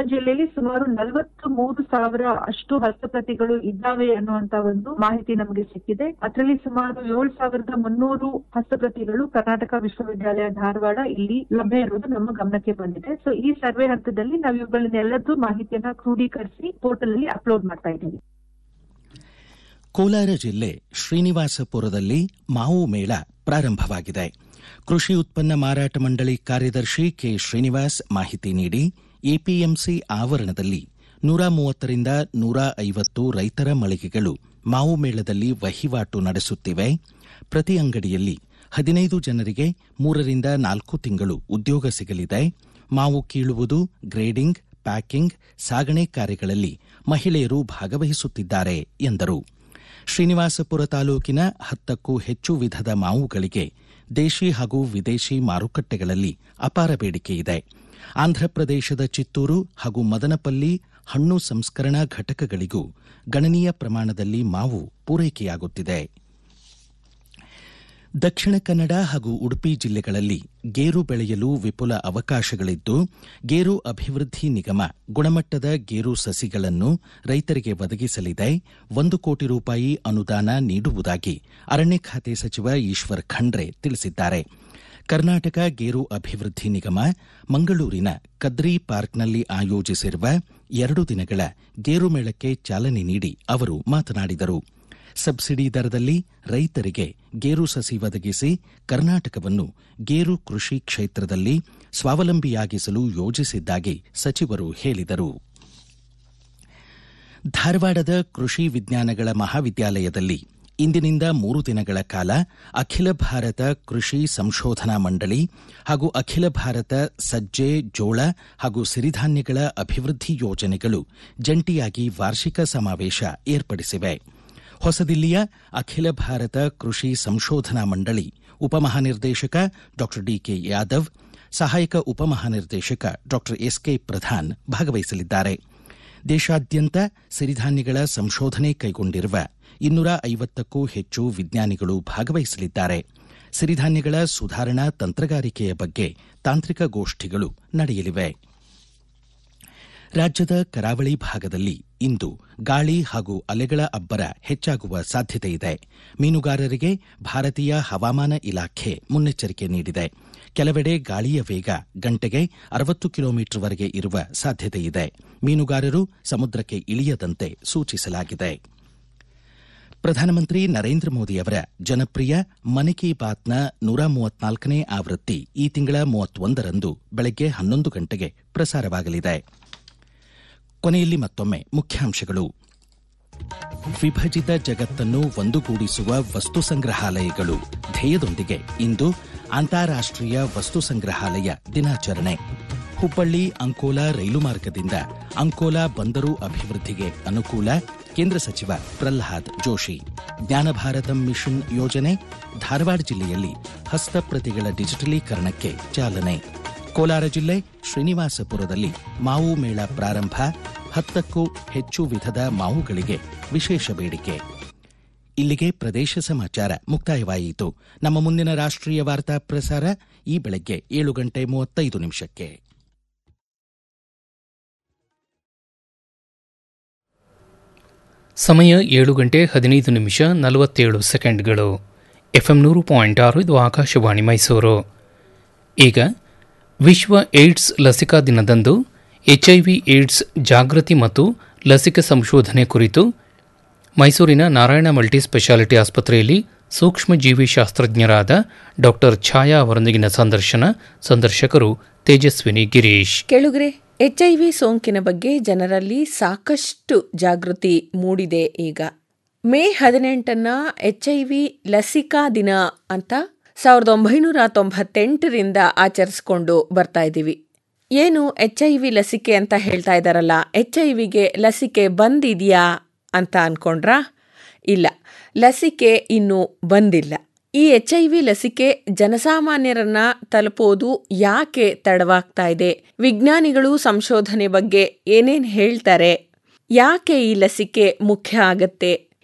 ಜಿಲ್ಲೆಯಲ್ಲಿ ಸುಮಾರು ನಲವತ್ತು ಮೂರು ಸಾವಿರ ಅಷ್ಟು ಹಸ್ತಪ್ರತಿಗಳು ಇದ್ದಾವೆ ಅನ್ನುವಂತ ಒಂದು ಮಾಹಿತಿ ನಮಗೆ ಸಿಕ್ಕಿದೆ ಅದರಲ್ಲಿ ಸುಮಾರು ಏಳು ಸಾವಿರದ ಮುನ್ನೂರು ಹಸ್ತಪ್ರತಿಗಳು ಕರ್ನಾಟಕ ವಿಶ್ವವಿದ್ಯಾಲಯ ಧಾರವಾಡ ಇಲ್ಲಿ ಲಭ್ಯ ಇರುವುದು ನಮ್ಮ ಗಮನಕ್ಕೆ ಬಂದಿದೆ ಸೊ ಈ ಸರ್ವೆ ಹಂತದಲ್ಲಿ ನಾವು ಇವುಗಳನ್ನೆಲ್ಲದೂ ಮಾಹಿತಿಯನ್ನ ಕ್ರೋಢೀಕರಿಸಿ ಪೋರ್ಟಲ್ ಅಲ್ಲಿ ಅಪ್ಲೋಡ್ ಮಾಡ್ತಾ ಇದ್ದೀವಿ ಕೋಲಾರ ಜಿಲ್ಲೆ ಶ್ರೀನಿವಾಸಪುರದಲ್ಲಿ ಮಾವು ಮೇಳ ಪ್ರಾರಂಭವಾಗಿದೆ ಕೃಷಿ ಉತ್ಪನ್ನ ಮಾರಾಟ ಮಂಡಳಿ ಕಾರ್ಯದರ್ಶಿ ಕೆ ಶ್ರೀನಿವಾಸ್ ಮಾಹಿತಿ ನೀಡಿ ಎಪಿಎಂಸಿ ಆವರಣದಲ್ಲಿ ನೂರ ಮೂವತ್ತರಿಂದ ನೂರ ಐವತ್ತು ರೈತರ ಮಳಿಗೆಗಳು ಮಾವು ಮೇಳದಲ್ಲಿ ವಹಿವಾಟು ನಡೆಸುತ್ತಿವೆ ಪ್ರತಿ ಅಂಗಡಿಯಲ್ಲಿ ಹದಿನೈದು ಜನರಿಗೆ ಮೂರರಿಂದ ನಾಲ್ಕು ತಿಂಗಳು ಉದ್ಯೋಗ ಸಿಗಲಿದೆ ಮಾವು ಕೀಳುವುದು ಗ್ರೇಡಿಂಗ್ ಪ್ಯಾಕಿಂಗ್ ಸಾಗಣೆ ಕಾರ್ಯಗಳಲ್ಲಿ ಮಹಿಳೆಯರು ಭಾಗವಹಿಸುತ್ತಿದ್ದಾರೆ ಎಂದರು ಶ್ರೀನಿವಾಸಪುರ ತಾಲೂಕಿನ ಹತ್ತಕ್ಕೂ ಹೆಚ್ಚು ವಿಧದ ಮಾವುಗಳಿಗೆ ದೇಶಿ ಹಾಗೂ ವಿದೇಶಿ ಮಾರುಕಟ್ಟೆಗಳಲ್ಲಿ ಅಪಾರ ಬೇಡಿಕೆ ಇದೆ ಆಂಧ್ರಪ್ರದೇಶದ ಚಿತ್ತೂರು ಹಾಗೂ ಮದನಪಲ್ಲಿ ಹಣ್ಣು ಸಂಸ್ಕರಣಾ ಘಟಕಗಳಿಗೂ ಗಣನೀಯ ಪ್ರಮಾಣದಲ್ಲಿ ಮಾವು ಪೂರೈಕೆಯಾಗುತ್ತಿದೆ ದಕ್ಷಿಣ ಕನ್ನಡ ಹಾಗೂ ಉಡುಪಿ ಜಿಲ್ಲೆಗಳಲ್ಲಿ ಗೇರು ಬೆಳೆಯಲು ವಿಪುಲ ಅವಕಾಶಗಳಿದ್ದು ಗೇರು ಅಭಿವೃದ್ಧಿ ನಿಗಮ ಗುಣಮಟ್ಟದ ಗೇರು ಸಸಿಗಳನ್ನು ರೈತರಿಗೆ ಒದಗಿಸಲಿದೆ ಒಂದು ಕೋಟಿ ರೂಪಾಯಿ ಅನುದಾನ ನೀಡುವುದಾಗಿ ಅರಣ್ಯ ಖಾತೆ ಸಚಿವ ಈಶ್ವರ್ ಖಂಡ್ರೆ ತಿಳಿಸಿದ್ದಾರೆ ಕರ್ನಾಟಕ ಗೇರು ಅಭಿವೃದ್ಧಿ ನಿಗಮ ಮಂಗಳೂರಿನ ಕದ್ರಿ ಪಾರ್ಕ್ನಲ್ಲಿ ಆಯೋಜಿಸಿರುವ ಎರಡು ದಿನಗಳ ಗೇರು ಮೇಳಕ್ಕೆ ಚಾಲನೆ ನೀಡಿ ಅವರು ಮಾತನಾಡಿದರು ಸಬ್ಸಿಡಿ ದರದಲ್ಲಿ ರೈತರಿಗೆ ಗೇರು ಸಸಿ ಒದಗಿಸಿ ಕರ್ನಾಟಕವನ್ನು ಗೇರು ಕೃಷಿ ಕ್ಷೇತ್ರದಲ್ಲಿ ಸ್ವಾವಲಂಬಿಯಾಗಿಸಲು ಯೋಜಿಸಿದ್ದಾಗಿ ಸಚಿವರು ಹೇಳಿದರು ಧಾರವಾಡದ ಕೃಷಿ ವಿಜ್ಞಾನಗಳ ಮಹಾವಿದ್ಯಾಲಯದಲ್ಲಿ ಇಂದಿನಿಂದ ಮೂರು ದಿನಗಳ ಕಾಲ ಅಖಿಲ ಭಾರತ ಕೃಷಿ ಸಂಶೋಧನಾ ಮಂಡಳಿ ಹಾಗೂ ಅಖಿಲ ಭಾರತ ಸಜ್ಜೆ ಜೋಳ ಹಾಗೂ ಸಿರಿಧಾನ್ಯಗಳ ಅಭಿವೃದ್ಧಿ ಯೋಜನೆಗಳು ಜಂಟಿಯಾಗಿ ವಾರ್ಷಿಕ ಸಮಾವೇಶ ಏರ್ಪಡಿಸಿವೆ ಹೊಸದಿಲ್ಲಿಯ ಅಖಿಲ ಭಾರತ ಕೃಷಿ ಸಂಶೋಧನಾ ಮಂಡಳಿ ಉಪಮಹಾನಿರ್ದೇಶಕ ಡಾ ಡಿಕೆ ಯಾದವ್ ಸಹಾಯಕ ಉಪಮಹಾನಿರ್ದೇಶಕ ಡಾ ಎಸ್ಕೆ ಪ್ರಧಾನ್ ಭಾಗವಹಿಸಲಿದ್ದಾರೆ ದೇಶಾದ್ಯಂತ ಸಿರಿಧಾನ್ಯಗಳ ಸಂಶೋಧನೆ ಕೈಗೊಂಡಿರುವ ಇನ್ನೂರ ಐವತ್ತಕ್ಕೂ ಹೆಚ್ಚು ವಿಜ್ಞಾನಿಗಳು ಭಾಗವಹಿಸಲಿದ್ದಾರೆ ಸಿರಿಧಾನ್ಯಗಳ ಸುಧಾರಣಾ ತಂತ್ರಗಾರಿಕೆಯ ಬಗ್ಗೆ ತಾಂತ್ರಿಕ ಗೋಷ್ಠಿಗಳು ನಡೆಯಲಿವೆ ರಾಜ್ಯದ ಕರಾವಳಿ ಭಾಗದಲ್ಲಿ ಇಂದು ಗಾಳಿ ಹಾಗೂ ಅಲೆಗಳ ಅಬ್ಬರ ಹೆಚ್ಚಾಗುವ ಸಾಧ್ಯತೆ ಇದೆ ಮೀನುಗಾರರಿಗೆ ಭಾರತೀಯ ಹವಾಮಾನ ಇಲಾಖೆ ಮುನ್ನೆಚ್ಚರಿಕೆ ನೀಡಿದೆ ಕೆಲವೆಡೆ ಗಾಳಿಯ ವೇಗ ಗಂಟೆಗೆ ಅರವತ್ತು ಕಿಲೋಮೀಟರ್ವರೆಗೆ ಇರುವ ಸಾಧ್ಯತೆ ಇದೆ ಮೀನುಗಾರರು ಸಮುದ್ರಕ್ಕೆ ಇಳಿಯದಂತೆ ಸೂಚಿಸಲಾಗಿದೆ ಪ್ರಧಾನಮಂತ್ರಿ ನರೇಂದ್ರ ಮೋದಿ ಅವರ ಜನಪ್ರಿಯ ಮನ್ ಕಿ ಬಾತ್ನ ನೂರ ಮೂವತ್ನಾಲ್ಕನೇ ಆವೃತ್ತಿ ಈ ತಿಂಗಳ ಮೂವತ್ತೊಂದರಂದು ಬೆಳಗ್ಗೆ ಹನ್ನೊಂದು ಗಂಟೆಗೆ ಪ್ರಸಾರವಾಗಲಿದೆ ಕೊನೆಯಲ್ಲಿ ಮತ್ತೊಮ್ಮೆ ಮುಖ್ಯಾಂಶಗಳು ವಿಭಜಿತ ಜಗತ್ತನ್ನು ಒಂದುಗೂಡಿಸುವ ವಸ್ತು ಸಂಗ್ರಹಾಲಯಗಳು ಧ್ಯೇಯದೊಂದಿಗೆ ಇಂದು ಅಂತಾರಾಷ್ಟೀಯ ವಸ್ತು ಸಂಗ್ರಹಾಲಯ ದಿನಾಚರಣೆ ಹುಬ್ಬಳ್ಳಿ ಅಂಕೋಲಾ ರೈಲು ಮಾರ್ಗದಿಂದ ಅಂಕೋಲಾ ಬಂದರು ಅಭಿವೃದ್ಧಿಗೆ ಅನುಕೂಲ ಕೇಂದ್ರ ಸಚಿವ ಪ್ರಲ್ಹಾದ್ ಜೋಶಿ ಜ್ಞಾನ ಭಾರತಂ ಮಿಷನ್ ಯೋಜನೆ ಧಾರವಾಡ ಜಿಲ್ಲೆಯಲ್ಲಿ ಹಸ್ತಪ್ರತಿಗಳ ಡಿಜಿಟಲೀಕರಣಕ್ಕೆ ಚಾಲನೆ ಕೋಲಾರ ಜಿಲ್ಲೆ ಶ್ರೀನಿವಾಸಪುರದಲ್ಲಿ ಮಾವು ಮೇಳ ಪ್ರಾರಂಭ ಹತ್ತಕ್ಕೂ ಹೆಚ್ಚು ವಿಧದ ಮಾವುಗಳಿಗೆ ವಿಶೇಷ ಬೇಡಿಕೆ ಇಲ್ಲಿಗೆ ಪ್ರದೇಶ ಸಮಾಚಾರ ಮುಕ್ತಾಯವಾಯಿತು ನಮ್ಮ ಮುಂದಿನ ರಾಷ್ಟ್ರೀಯ ವಾರ್ತಾ ಪ್ರಸಾರ ಈ ಬೆಳಗ್ಗೆ ಏಳು ಗಂಟೆ ಮೂವತ್ತೈದು ನಿಮಿಷಕ್ಕೆ ಸಮಯ ಏಳು ಗಂಟೆ ಹದಿನೈದು ನಿಮಿಷ ನಲವತ್ತೇಳು ಸೆಕೆಂಡ್ಗಳು ಎಫ್ಎಂ ನೂರು ಪಾಯಿಂಟ್ ಆರು ಇದು ಆಕಾಶವಾಣಿ ಮೈಸೂರು ಈಗ ವಿಶ್ವ ಏಡ್ಸ್ ಲಸಿಕಾ ದಿನದಂದು ಎಚ್ಐವಿ ಏಡ್ಸ್ ಜಾಗೃತಿ ಮತ್ತು ಲಸಿಕೆ ಸಂಶೋಧನೆ ಕುರಿತು ಮೈಸೂರಿನ ನಾರಾಯಣ ಮಲ್ಟಿ ಸ್ಪೆಷಾಲಿಟಿ ಆಸ್ಪತ್ರೆಯಲ್ಲಿ ಸೂಕ್ಷ್ಮಜೀವಿ ಶಾಸ್ತ್ರಜ್ಞರಾದ ಡಾಕ್ಟರ್ ಛಾಯಾ ಅವರೊಂದಿಗಿನ ಸಂದರ್ಶನ ಸಂದರ್ಶಕರು ತೇಜಸ್ವಿನಿ ಗಿರೀಶ್ ಕೆಳುಗ್ರೆ ಎಚ್ಐವಿ ಸೋಂಕಿನ ಬಗ್ಗೆ ಜನರಲ್ಲಿ ಸಾಕಷ್ಟು ಜಾಗೃತಿ ಮೂಡಿದೆ ಈಗ ಮೇ ಹದಿನೆಂಟನ್ನ ಎಚ್ಐವಿ ಲಸಿಕಾ ದಿನ ಅಂತ ಸಾವಿರದ ಒಂಬೈನೂರ ತೊಂಬತ್ತೆಂಟರಿಂದ ಆಚರಿಸ್ಕೊಂಡು ಬರ್ತಾ ಇದ್ದೀವಿ ಏನು ಎಚ್ ಐ ವಿ ಲಸಿಕೆ ಅಂತ ಹೇಳ್ತಾ ಇದ್ದಾರಲ್ಲ ಎಚ್ ಐ ವಿಗೆ ಲಸಿಕೆ ಬಂದಿದೆಯಾ ಅಂತ ಅನ್ಕೊಂಡ್ರಾ ಇಲ್ಲ ಲಸಿಕೆ ಇನ್ನೂ ಬಂದಿಲ್ಲ ಈ ಎಚ್ ಐ ವಿ ಲಸಿಕೆ ಜನಸಾಮಾನ್ಯರನ್ನ ತಲುಪೋದು ಯಾಕೆ ತಡವಾಗ್ತಾ ಇದೆ ವಿಜ್ಞಾನಿಗಳು ಸಂಶೋಧನೆ ಬಗ್ಗೆ ಏನೇನ್ ಹೇಳ್ತಾರೆ ಯಾಕೆ ಈ ಲಸಿಕೆ ಮುಖ್ಯ ಆಗತ್ತೆ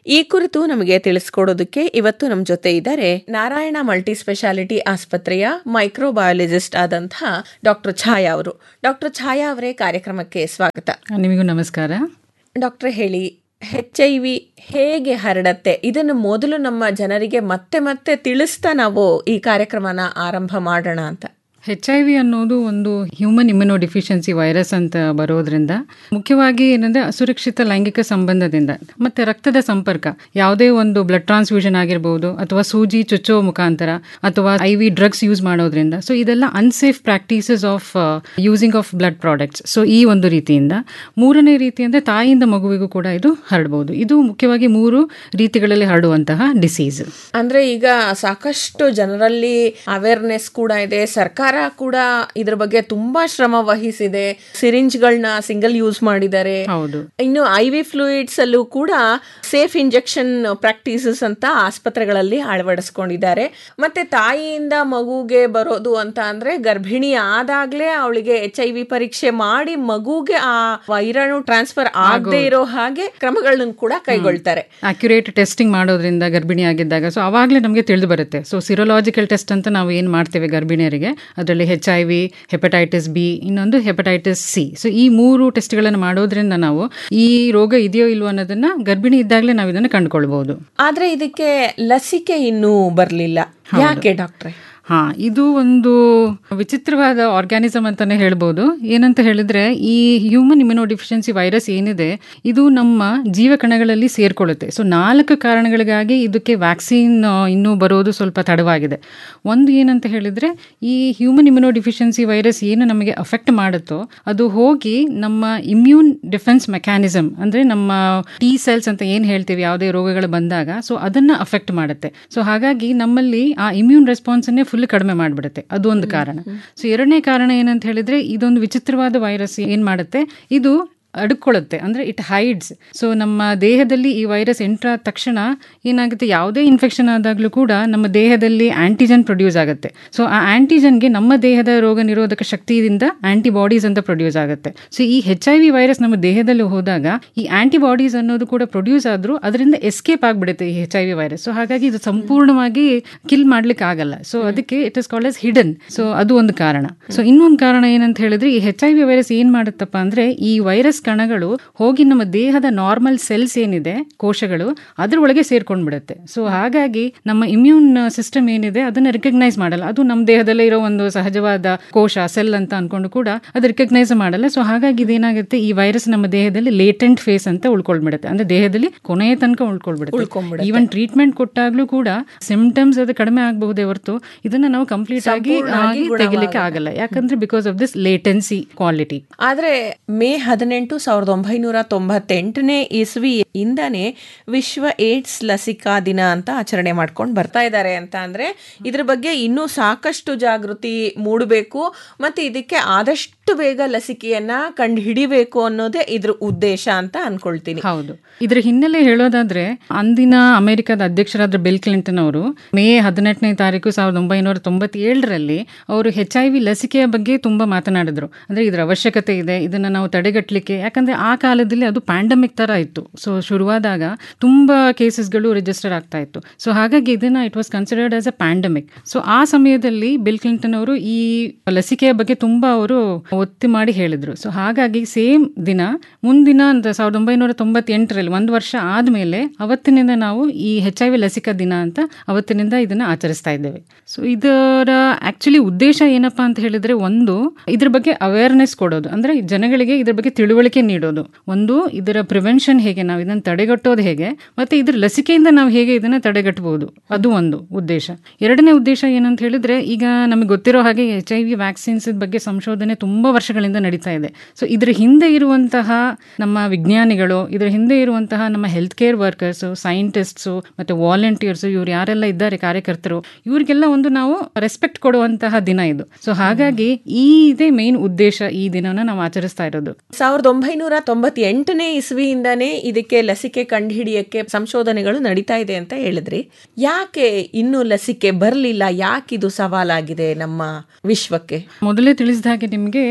ಈ ಕುರಿತು ನಮಗೆ ತಿಳಿಸ್ಕೊಡೋದಕ್ಕೆ ಇವತ್ತು ನಮ್ಮ ಜೊತೆ ಇದ್ದಾರೆ ನಾರಾಯಣ ಮಲ್ಟಿ ಸ್ಪೆಷಾಲಿಟಿ ಆಸ್ಪತ್ರೆಯ ಮೈಕ್ರೋಬಯಾಲಜಿಸ್ಟ್ ಆದಂತಹ ಡಾಕ್ಟರ್ ಛಾಯಾ ಅವರು ಡಾಕ್ಟರ್ ಛಾಯಾ ಅವರೇ ಕಾರ್ಯಕ್ರಮಕ್ಕೆ ಸ್ವಾಗತ ನಿಮಗೂ ನಮಸ್ಕಾರ ಡಾಕ್ಟರ್ ಹೇಳಿ ಹೆಚ್ ಐ ವಿ ಹೇಗೆ ಹರಡತ್ತೆ ಇದನ್ನು ಮೊದಲು ನಮ್ಮ ಜನರಿಗೆ ಮತ್ತೆ ಮತ್ತೆ ತಿಳಿಸ್ತಾ ನಾವು ಈ ಕಾರ್ಯಕ್ರಮನ ಆರಂಭ ಮಾಡೋಣ ಅಂತ ಹೆಚ್ ಐ ವಿ ಅನ್ನೋದು ಒಂದು ಹ್ಯೂಮನ್ ಇಮ್ಯುನೋ ಡಿಫಿಷಿಯನ್ಸಿ ವೈರಸ್ ಅಂತ ಬರೋದ್ರಿಂದ ಮುಖ್ಯವಾಗಿ ಏನಂದ್ರೆ ಅಸುರಕ್ಷಿತ ಲೈಂಗಿಕ ಸಂಬಂಧದಿಂದ ಮತ್ತೆ ರಕ್ತದ ಸಂಪರ್ಕ ಯಾವುದೇ ಒಂದು ಬ್ಲಡ್ ಟ್ರಾನ್ಸ್ಫ್ಯೂಷನ್ ಆಗಿರ್ಬೋದು ಅಥವಾ ಸೂಜಿ ಚುಚ್ಚೋ ಮುಖಾಂತರ ಅಥವಾ ಐ ವಿ ಡ್ರಗ್ಸ್ ಯೂಸ್ ಮಾಡೋದ್ರಿಂದ ಸೊ ಇದೆಲ್ಲ unsafe practices of using of blood products so ಈ ಒಂದು ರೀತಿಯಿಂದ ಮೂರನೇ ರೀತಿ ಅಂದ್ರೆ ತಾಯಿಯಿಂದ ಮಗುವಿಗೂ ಕೂಡ ಇದು ಹರಡಬಹುದು ಇದು ಮುಖ್ಯವಾಗಿ ಮೂರು ರೀತಿಗಳಲ್ಲಿ ಹರಡುವಂತಹ ಡಿಸೀಸ್ ಅಂದ್ರೆ ಈಗ ಸಾಕಷ್ಟು ಜನರಲ್ಲಿ ಅವೇರ್ನೆಸ್ ಕೂಡ ಇದೆ ಸರ್ಕಾರ ಕೂಡ ಇದ್ರ ಬಗ್ಗೆ ತುಂಬಾ ಶ್ರಮ ವಹಿಸಿದೆ ಸಿರಿಂಜ್ಗಳನ್ನ ಸಿಂಗಲ್ ಯೂಸ್ ಮಾಡಿದ್ದಾರೆ ಹೌದು ಇನ್ನು ಐ ವಿ ಫ್ಲೂಯಿಡ್ಸ್ ಅಲ್ಲೂ ಕೂಡ ಸೇಫ್ ಇಂಜೆಕ್ಷನ್ ಪ್ರಾಕ್ಟೀಸಸ್ ಅಂತ ಆಸ್ಪತ್ರೆಗಳಲ್ಲಿ ಅಳವಡಿಸ್ಕೊಂಡಿದ್ದಾರೆ ಮತ್ತೆ ತಾಯಿಯಿಂದ ಮಗುಗೆ ಬರೋದು ಅಂತ ಅಂದ್ರೆ ಗರ್ಭಿಣಿ ಆದಾಗ್ಲೇ ಅವಳಿಗೆ ಎಚ್ ಐ ವಿ ಪರೀಕ್ಷೆ ಮಾಡಿ ಮಗುಗೆ ಆ ವೈರಾಣು ಟ್ರಾನ್ಸ್ಫರ್ ಆಗದೆ ಇರೋ ಹಾಗೆ ಕ್ರಮಗಳನ್ನ ಕೂಡ ಕೈಗೊಳ್ತಾರೆ ಅಕ್ಯುರೇಟ್ ಟೆಸ್ಟಿಂಗ್ ಮಾಡೋದ್ರಿಂದ ಗರ್ಭಿಣಿ ಆಗಿದ್ದಾಗ ಸೊ ಅವಾಗಲೇ ನಮಗೆ ತಿಳಿದು ಬರುತ್ತೆ ಸೊ ಸಿರೋಲಾಜಿಕಲ್ ಟೆಸ್ಟ್ ಅಂತ ನಾವು ಏನು ಮಾಡ್ತೇವೆ ಗರ್ಭಿಣಿಯರಿಗೆ ಅದರಲ್ಲಿ H I V hepatitis B ಇನ್ನೊಂದು ಹೆಪಟೈಟಿಸ್ ಸಿ ಸೊ ಈ ಮೂರು ಟೆಸ್ಟ್ಗಳನ್ನು ಮಾಡೋದ್ರಿಂದ ನಾವು ಈ ರೋಗ ಇದೆಯೋ ಇಲ್ವೋ ಅನ್ನೋದನ್ನ ಗರ್ಭಿಣಿ ಇದ್ದಾಗಲೇ ನಾವು ಇದನ್ನು ಕಂಡುಕೊಳ್ಬಹುದು ಆದ್ರೆ ಇದಕ್ಕೆ ಲಸಿಕೆ ಇನ್ನೂ ಬರ್ಲಿಲ್ಲ ಯಾಕೆ ಡಾಕ್ಟ್ರೆ ಹಾ ಇದು ಒಂದು ವಿಚಿತ್ರವಾದ ಆರ್ಗ್ಯಾನಿಸಮ್ ಅಂತಾನೆ ಹೇಳ್ಬೋದು ಏನಂತ ಹೇಳಿದ್ರೆ ಈ ಹ್ಯೂಮನ್ ಇಮ್ಯುನೋ ಡಿಫಿಷಿಯನ್ಸಿ ವೈರಸ್ ಏನಿದೆ ಇದು ನಮ್ಮ ಜೀವಕಣಗಳಲ್ಲಿ ಸೇರ್ಕೊಳ್ಳುತ್ತೆ ಸೊ ನಾಲ್ಕು ಕಾರಣಗಳಿಗಾಗಿ ಇದಕ್ಕೆ ವ್ಯಾಕ್ಸಿನ್ ಇನ್ನೂ ಬರೋದು ಸ್ವಲ್ಪ ತಡವಾಗಿದೆ ಒಂದು ಏನಂತ ಹೇಳಿದ್ರೆ ಈ ಹ್ಯೂಮನ್ ಇಮ್ಯುನೋ ಡಿಫಿಷಿಯನ್ಸಿ ವೈರಸ್ ಏನು ನಮಗೆ ಅಫೆಕ್ಟ್ ಮಾಡುತ್ತೋ ಅದು ಹೋಗಿ ನಮ್ಮ ಇಮ್ಯೂನ್ ಡಿಫೆನ್ಸ್ ಮೆಕ್ಯಾನಿಸಮ್ ಅಂದ್ರೆ ನಮ್ಮ ಟಿ ಸೆಲ್ಸ್ ಅಂತ ಏನು ಹೇಳ್ತೀವಿ ಯಾವುದೇ ರೋಗಗಳು ಬಂದಾಗ ಸೊ ಅದನ್ನ ಅಫೆಕ್ಟ್ ಮಾಡುತ್ತೆ ಸೊ ಹಾಗಾಗಿ ನಮ್ಮಲ್ಲಿ ಆ ಇಮ್ಯೂನ್ ರೆಸ್ಪಾನ್ಸ್ ಅನ್ನೇ ಫುಲ್ ಕಡಿಮೆ ಮಾಡಿಬಿಡುತ್ತೆ ಅದು ಒಂದು ಕಾರಣ ಸೊ ಎರಡನೇ ಕಾರಣ ಏನಂತ ಹೇಳಿದ್ರೆ ಇದೊಂದು ವಿಚಿತ್ರವಾದ ವೈರಸ್ ಏನ್ ಮಾಡುತ್ತೆ ಇದು ಅಡ್ಕೊಳ್ಳುತ್ತೆ ಅಂದ್ರೆ ಇಟ್ ಹೈಡ್ಸ್ ಸೊ ನಮ್ಮ ದೇಹದಲ್ಲಿ ಈ ವೈರಸ್ ಎಂಟ್ರ ತಕ್ಷಣ ಏನಾಗುತ್ತೆ ಯಾವುದೇ ಇನ್ಫೆಕ್ಷನ್ ಆದಾಗಲೂ ಕೂಡ ನಮ್ಮ ದೇಹದಲ್ಲಿ ಆಂಟಿಜನ್ ಪ್ರೊಡ್ಯೂಸ್ ಆಗುತ್ತೆ ಸೊ ಆ ಆಂಟಿಜನ್ಗೆ ನಮ್ಮ ದೇಹದ ರೋಗ ನಿರೋಧಕ ಶಕ್ತಿಯಿಂದ ಆಂಟಿಬಾಡೀಸ್ ಅಂತ ಪ್ರೊಡ್ಯೂಸ್ ಆಗುತ್ತೆ ಸೊ ಈ ಹೆಚ್ ಐ ವಿ ವೈರಸ್ ನಮ್ಮ ದೇಹದಲ್ಲಿ ಹೋದಾಗ ಈ ಆಂಟಿಬಾಡೀಸ್ ಅನ್ನೋದು ಕೂಡ ಪ್ರೊಡ್ಯೂಸ್ ಆದ್ರೂ ಅದರಿಂದ ಎಸ್ಕೇಪ್ ಆಗಿಬಿಡುತ್ತೆ ಈ H I V virus so ಹಾಗಾಗಿ ಇದು ಸಂಪೂರ್ಣವಾಗಿ ಕಿಲ್ ಮಾಡ್ಲಿಕ್ಕೆ ಆಗಲ್ಲ ಸೊ ಅದಕ್ಕೆ it is called as hidden so ಅದು ಒಂದು ಕಾರಣ ಸೊ ಇನ್ನೊಂದು ಕಾರಣ ಏನಂತ ಹೇಳಿದ್ರೆ ಈ ಹೆಚ್ ಐ ವಿ ವೈರಸ್ ಏನ್ ಮಾಡುತ್ತಪ್ಪ ಅಂದ್ರೆ ಈ ವೈರಸ್ ಕಣಗಳು ಹೋಗಿ ನಮ್ಮ ದೇಹದ ನಾರ್ಮಲ್ ಸೆಲ್ಸ್ ಏನಿದೆ ಕೋಶಗಳು ಅದ್ರೊಳಗೆ ಸೇರ್ಕೊಂಡ್ ಬಿಡುತ್ತೆ ಸೊ ಹಾಗಾಗಿ ನಮ್ಮ ಇಮ್ಯೂನ್ ಸಿಸ್ಟಮ್ ಏನಿದೆ ಅದನ್ನ ರಿಕಗ್ನೈಸ್ ಮಾಡಲ್ಲ ಅದು ನಮ್ಮ ದೇಹದಲ್ಲೇ ಇರೋ ಒಂದು ಸಹಜವಾದ ಕೋಶ ಸೆಲ್ ಅಂತ ಅನ್ಕೊಂಡು ಕೂಡ ಅದು ರಿಕಗ್ನೈಸ್ ಮಾಡಲ್ಲ ಸೊ ಹಾಗಾಗಿ ಇದೇನಾಗುತ್ತೆ ಈ ವೈರಸ್ ನಮ್ಮ ದೇಹದಲ್ಲಿ ಲೇಟೆಂಟ್ ಫೇಸ್ ಅಂತ ಉಳ್ಕೊಳ್ಬಿಡುತ್ತೆ ಅಂದ್ರೆ ದೇಹದಲ್ಲಿ ಕೊನೆಯ ತನಕ ಉಳ್ಕೊಳ್ಬಿಡುತ್ತೆ ಈವನ್ ಟ್ರೀಟ್ಮೆಂಟ್ ಕೊಟ್ಟಾಗ್ಲೂ ಕೂಡ ಸಿಂಪ್ಟಮ್ಸ್ ಅದು ಕಡಿಮೆ ಆಗಬಹುದೇ ಹೊರತು ಇದನ್ನ ನಾವು ಕಂಪ್ಲೀಟ್ ಆಗಿ ಆಗಿ ತೆಗಿಲಿಕ್ಕೆ ಆಗಲ್ಲ ಯಾಕಂದ್ರೆ because of this latency quality ಆದ್ರೆ ಮೇ ಹದಿನೆಂಟು ಸಾವಿರದ ಒಂಬೈನೂರ ತೊಂಬತ್ತೆಂಟನೇ ಇಸ್ವಿ ಇಂದಾನೆ ವಿಶ್ವ ಏಡ್ಸ್ ಲಸಿಕಾ ದಿನ ಅಂತ ಆಚರಣೆ ಮಾಡ್ಕೊಂಡು ಬರ್ತಾ ಇದ್ದಾರೆ ಅಂತ ಅಂದ್ರೆ ಇದ್ರ ಬಗ್ಗೆ ಇನ್ನೂ ಸಾಕಷ್ಟು ಜಾಗೃತಿ ಮೂಡಬೇಕು ಮತ್ತೆ ಇದಕ್ಕೆ ಆದಷ್ಟು ಬೇಗ ಲಸಿಕೆಯನ್ನ ಕಂಡು ಹಿಡಿಬೇಕು ಅನ್ನೋದೇ ಇದ್ರ ಉದ್ದೇಶ ಅಂತ ಅನ್ಕೊಳ್ತೀನಿ ಹೌದು ಇದ್ರ ಹಿನ್ನೆಲೆ ಹೇಳೋದಾದ್ರೆ ಅಂದಿನ ಅಮೆರಿಕದ ಅಧ್ಯಕ್ಷರಾದ ಬಿಲ್ ಕ್ಲಿಂಟನ್ ಅವರು ಮೇ ಹದಿನೆಂಟನೇ ತಾರೀಕು ಸಾವಿರದ ಒಂಬೈನೂರ ತೊಂಬತ್ತೇಳರಲ್ಲಿ ಅವರು ಹೆಚ್ ಐ ವಿ ಲಸಿಕೆಯ ಬಗ್ಗೆ ತುಂಬಾ ಮಾತನಾಡಿದ್ರು ಅಂದ್ರೆ ಇದ್ರ ಅವಶ್ಯಕತೆ ಇದೆ ಇದನ್ನ ನಾವು ತಡೆಗಟ್ಟಲಿಕ್ಕೆ ಯಾಕಂದ್ರೆ ಆ ಕಾಲದಲ್ಲಿ ಅದು ಪ್ಯಾಂಡಮಿಕ್ ತರ ಇತ್ತು ಸೊ ಶುರುವಾದಾಗ ತುಂಬಾ ಕೇಸಸ್ಗಳು ರಿಜಿಸ್ಟರ್ ಆಗ್ತಾ ಇತ್ತು ಸೊ ಹಾಗಾಗಿ ಇದನ್ನ it was considered as a pandemic so ಆ ಸಮಯದಲ್ಲಿ ಬಿಲ್ ಕ್ಲಿಂಟನ್ ಅವರು ಈ ಲಸಿಕೆಯ ಬಗ್ಗೆ ತುಂಬಾ ಅವರು ಒತ್ತಿ ಮಾಡಿ ಹೇಳಿದ್ರು ಸೊ ಹಾಗಾಗಿ ಸೇಮ್ ದಿನ ಮುಂದಿನ ಅಂತ ಸಾವಿರದ ಒಂಬೈನೂರ ತೊಂಬತ್ತೆಂಟರಲ್ಲಿ ಒಂದು ವರ್ಷ ಆದ್ಮೇಲೆ ಅವತ್ತಿನಿಂದ ನಾವು ಈ ಹೆಚ್ ಐ ವಿ ಲಸಿಕಾ ದಿನ ಅಂತ ಅವತ್ತಿನಿಂದ ಇದನ್ನ ಆಚರಿಸ್ತಾ ಇದ್ದೇವೆ ಸೊ ಇದರ ಆಕ್ಚುಲಿ ಉದ್ದೇಶ ಏನಪ್ಪಾ ಅಂತ ಹೇಳಿದ್ರೆ ಒಂದು ಇದ್ರ ಬಗ್ಗೆ ಅವೇರ್ನೆಸ್ ಕೊಡೋದು ಅಂದ್ರೆ ಜನಗಳಿಗೆ ಇದ್ರ ಬಗ್ಗೆ ತಿಳುವಳಿಕೆ ನೀಡೋದು ಒಂದು ಇದರ ಪ್ರಿವೆನ್ಷನ್ ಹೇಗೆ ನಾವು ಇದನ್ನ ತಡೆಗಟ್ಟೋದು ಹೇಗೆ ಮತ್ತೆ ಇದ್ರ ಲಸಿಕೆಯಿಂದ ನಾವು ಹೇಗೆ ಇದನ್ನ ತಡೆಗಟ್ಟಬಹುದು ಅದು ಒಂದು ಉದ್ದೇಶ ಎರಡನೇ ಉದ್ದೇಶ ಏನಂತ ಹೇಳಿದ್ರೆ ಈಗ ನಮಗೆ ಗೊತ್ತಿರೋ ಹಾಗೆ ಎಚ್ ಐ ವಿ ವ್ಯಾಕ್ಸಿನ್ಸ್ ಬಗ್ಗೆ ಸಂಶೋಧನೆ ತುಂಬಾ ವರ್ಷಗಳಿಂದ ನಡೀತಾ ಇದೆ ಸೊ ಇದ್ರ ಹಿಂದೆ ಇರುವಂತಹ ನಮ್ಮ ವಿಜ್ಞಾನಿಗಳು ಇದ್ರ ಹಿಂದೆ ಇರುವಂತಹ ನಮ್ಮ ಹೆಲ್ತ್ ಕೇರ್ ವರ್ಕರ್ಸ್ ಸೈಂಟಿಸ್ಟ್ಸು ಮತ್ತೆ ವಾಲಂಟಿಯರ್ಸ್ ಇವ್ರು ಯಾರೆಲ್ಲ ಇದ್ದಾರೆ ಕಾರ್ಯಕರ್ತರು ಇವ್ರಿಗೆಲ್ಲ ಒಂದು ನಾವು ರೆಸ್ಪೆಕ್ಟ್ ಕೊಡುವಂತಹ ದಿನ ಇದು ಸೊ ಹಾಗಾಗಿ ಈ ಇದೇ ಮೇನ್ ಉದ್ದೇಶ ಈ ದಿನನ ನಾವು ಆಚರಿಸ್ತಾ ಇರೋದು ಸಾವಿರದ ಒಂಬೈನೂರ ತೊಂಬತ್ತೆಂಟನೇ ಇಸ್ವಿಯಿಂದಾನೇ ಇದಕ್ಕೆ ಲಸಿಕೆ ಕಂಡುಹಿಡಿಯಕ್ಕೆ ಸಂಶೋಧನೆಗಳು ನಡೀತಾ ಇದೆ ಅಂತ ಹೇಳಿದ್ರಿ ಯಾಕೆ ಇನ್ನೂ ಲಸಿಕೆ ಬರಲಿಲ್ಲ ಯಾಕಿದು ಸವಾಲಾಗಿದೆ ನಮ್ಮ ವಿಶ್ವಕ್ಕೆ ಮೊದಲೇ ತಿಳಿಸಿದ ಹಾಗೆ ನಿಮಗೆ